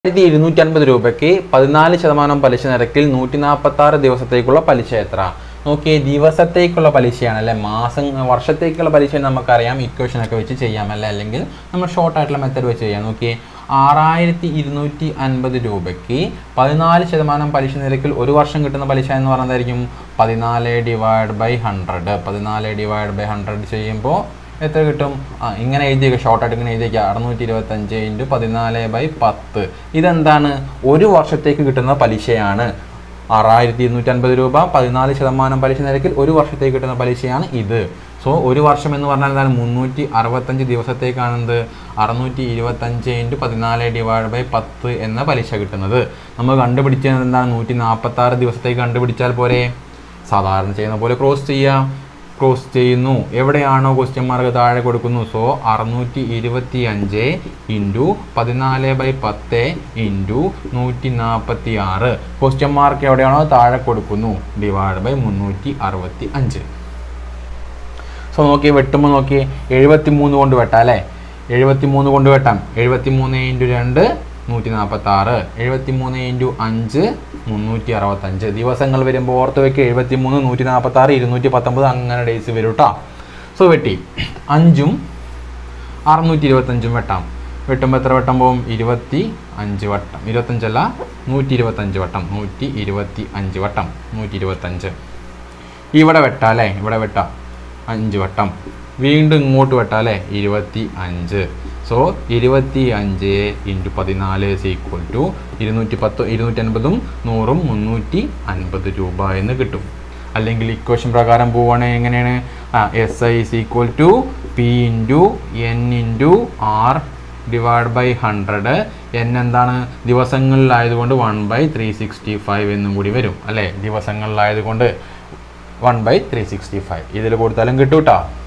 ആയിരത്തി ഇരുന്നൂറ്റി അൻപത് രൂപയ്ക്ക് പതിനാല് ശതമാനം പലിശ നിരക്കിൽ നൂറ്റി നാൽപ്പത്തി ആറ് ദിവസത്തേക്കുള്ള പലിശ എത്ര നോക്കിയേ ദിവസത്തേക്കുള്ള പലിശയാണ് അല്ലെ മാസം വർഷത്തേക്കുള്ള പലിശ നമുക്കറിയാം ഇക്വേഷൻ ഒക്കെ വെച്ച് ചെയ്യാം അല്ലെ അല്ലെങ്കിൽ നമ്മൾ ഷോർട്ട് ആയിട്ടുള്ള മെത്തേഡ് വെച്ച് ചെയ്യാം നോക്കിയേ ആറായിരത്തി ഇരുന്നൂറ്റി അൻപത് രൂപയ്ക്ക് പതിനാല് ശതമാനം പലിശ നിരക്കിൽ ഒരു വർഷം കിട്ടുന്ന പലിശ എന്ന് പറയുന്നതായിരിക്കും പതിനാല് ഡിവൈഡ് ബൈ ഹൺഡ്രഡ് പതിനാല് ഡിവൈഡ് ബൈ ഹൺഡ്രഡ് ചെയ്യുമ്പോൾ എത്ര കിട്ടും ആ ഇങ്ങനെ എഴുതിയേക്കുക ഷോർട്ടായിട്ട് ഇങ്ങനെ എഴുതിയേക്കുക അറുന്നൂറ്റി ഇരുപത്തഞ്ച് ഇൻറ്റു പതിനാല് ബൈ പത്ത് ഇതെന്താണ് ഒരു വർഷത്തേക്ക് കിട്ടുന്ന പലിശയാണ് ആറായിരത്തി ഇരുന്നൂറ്റി അൻപത് രൂപ പതിനാല് ശതമാനം പലിശ നിരക്കിൽ ഒരു വർഷത്തേക്ക് കിട്ടുന്ന പലിശയാണ് ഇത് സോ ഒരു വർഷം എന്ന് പറഞ്ഞാൽ എന്താണ് മുന്നൂറ്റി അറുപത്തഞ്ച് ദിവസത്തേക്കാണെന്ത് അറുന്നൂറ്റി ഇരുപത്തഞ്ച് ഇൻറ്റു പതിനാല് ഡിവൈഡ് ബൈ പത്ത് എന്ന പലിശ കിട്ടുന്നത് നമ്മൾ കണ്ടുപിടിച്ചത് എന്താണ് നൂറ്റി നാൽപ്പത്തി ആറ് ദിവസത്തേക്ക് കണ്ടുപിടിച്ചാൽ പോരെ സാധാരണ ചെയ്യുന്ന പോലെ ക്രോസ് ചെയ്യാം ക്രോസ് ചെയ്യുന്നു എവിടെയാണോ ക്വസ്റ്റ്യൻ മാർക്ക് താഴെ കൊടുക്കുന്നു സോ അറുന്നൂറ്റി ഇരുപത്തി അഞ്ച് ഇൻറ്റു പതിനാല് ബൈ പത്ത് ഇൻറ്റു നൂറ്റി നാൽപ്പത്തി ആറ് ക്വസ്റ്റ്യൻ മാർക്ക് എവിടെയാണോ താഴെ കൊടുക്കുന്നു ഡിവൈഡ് ബൈ മുന്നൂറ്റി അറുപത്തി അഞ്ച് സോ നോക്കി വെട്ടുമ്പോൾ നോക്കി എഴുപത്തി മൂന്ന് കൊണ്ട് വെട്ടാം അല്ലേ എഴുപത്തി മൂന്ന് കൊണ്ട് വെട്ടാം എഴുപത്തി മൂന്ന് ഇൻറ്റു രണ്ട് നൂറ്റി നാൽപ്പത്തി ആറ് എഴുപത്തി മൂന്ന് ഇൻറ്റു അഞ്ച് മുന്നൂറ്റി അറുപത്തഞ്ച് ദിവസങ്ങൾ വരുമ്പോൾ ഓർത്ത് വെക്കുക എഴുപത്തി മൂന്ന് നൂറ്റി നാൽപ്പത്തി ആറ് ഇരുന്നൂറ്റി പത്തൊമ്പത് അങ്ങനെ ഡേയ്സ് വരും കേട്ടോ സോ വെട്ടി അഞ്ചും അറുന്നൂറ്റി ഇരുപത്തഞ്ചും വെട്ടാം വെട്ടുമ്പോൾ എത്ര വട്ടം പോവും ഇരുപത്തി അഞ്ച് വട്ടം ഇരുപത്തഞ്ചല്ല നൂറ്റി ഇരുപത്തഞ്ച് വട്ടം നൂറ്റി ഇരുപത്തി അഞ്ച് വട്ടം നൂറ്റി ഇരുപത്തഞ്ച് ഇവിടെ വെട്ടാം അല്ലേ ഇവിടെ വെട്ടാം അഞ്ച് വട്ടം വീണ്ടും ഇങ്ങോട്ട് വെട്ടാം അല്ലേ ഇരുപത്തി അഞ്ച് സോ ഇരുപത്തി അഞ്ച് ഇൻറ്റു പതിനാല് ഈക്വൽ ടു ഇരുന്നൂറ്റി പത്ത് ഇരുന്നൂറ്റി അൻപതും നൂറും മുന്നൂറ്റി അൻപത് രൂപ എന്ന് കിട്ടും അല്ലെങ്കിൽ ഇക്വേഷൻ പ്രകാരം പോവുകയാണെങ്കിൽ എങ്ങനെയാണ് ആ S I is equal to P into N into R divide by hundred N എന്താണ് ദിവസങ്ങളിലായതുകൊണ്ട് one by three sixty five എന്നും കൂടി വരും അല്ലേ ദിവസങ്ങളിലായതുകൊണ്ട് one by three sixty five ഇതിൽ കൊടുത്താലും കിട്ടും കേട്ടോ